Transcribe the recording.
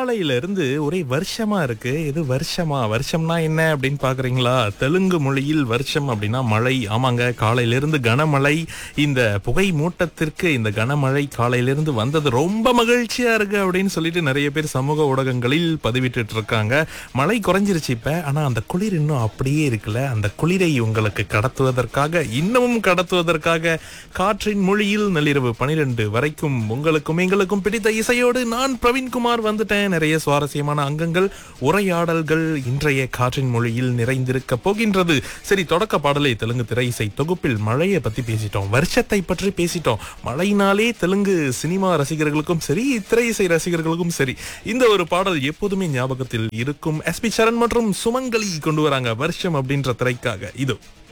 காலையில இருந்து ஒரே வருஷமா இருக்கு இது வருஷமா வருஷம்னா என்ன அப்படின்னு பாக்குறீங்களா தெலுங்கு மொழியில் வருஷம் அப்படின்னா மழை ஆமாங்க காலையில இருந்து கனமழை இந்த புகை மூட்டத்திற்கு இந்த கனமழை காலையில இருந்து வந்தது ரொம்ப மகிழ்ச்சியா இருக்கு அப்படின்னு சொல்லிட்டு நிறைய பேர் சமூக ஊடகங்களில் பதிவிட்டுட்டு இருக்காங்க மழை குறைஞ்சிருச்சு இப்ப ஆனா அந்த குளிர் இன்னும் அப்படியே இருக்குல்ல அந்த குளிரை உங்களுக்கு கடத்துவதற்காக இன்னமும் கடத்துவதற்காக காற்றின் மொழியில் நள்ளிரவு பனிரெண்டு வரைக்கும் உங்களுக்கும் எங்களுக்கும் பிடித்த இசையோடு நான் பிரவீன்குமார் வந்துட்டேன் நிறைய சுவாரஸ்யமான அங்கங்கள் உரையாடல்கள் இன்றைய காற்றின் மொழியில் நிறைந்திருக்க போகின்றது சரி தொடக்க பாடலை தெலுங்கு திரை இசை தொகுப்பில் மழையை பத்தி பேசிட்டோம் வருஷத்தை பற்றி பேசிட்டோம் மழையினாலே தெலுங்கு சினிமா ரசிகர்களுக்கும் சரி திரை இசை ரசிகர்களுக்கும் சரி இந்த ஒரு பாடல் எப்போதுமே ஞாபகத்தில் இருக்கும் எஸ்பி சரண் மற்றும் சுமங்கலி கொண்டு வராங்க வருஷம் அப்படின்ற திரைக்காக இதோ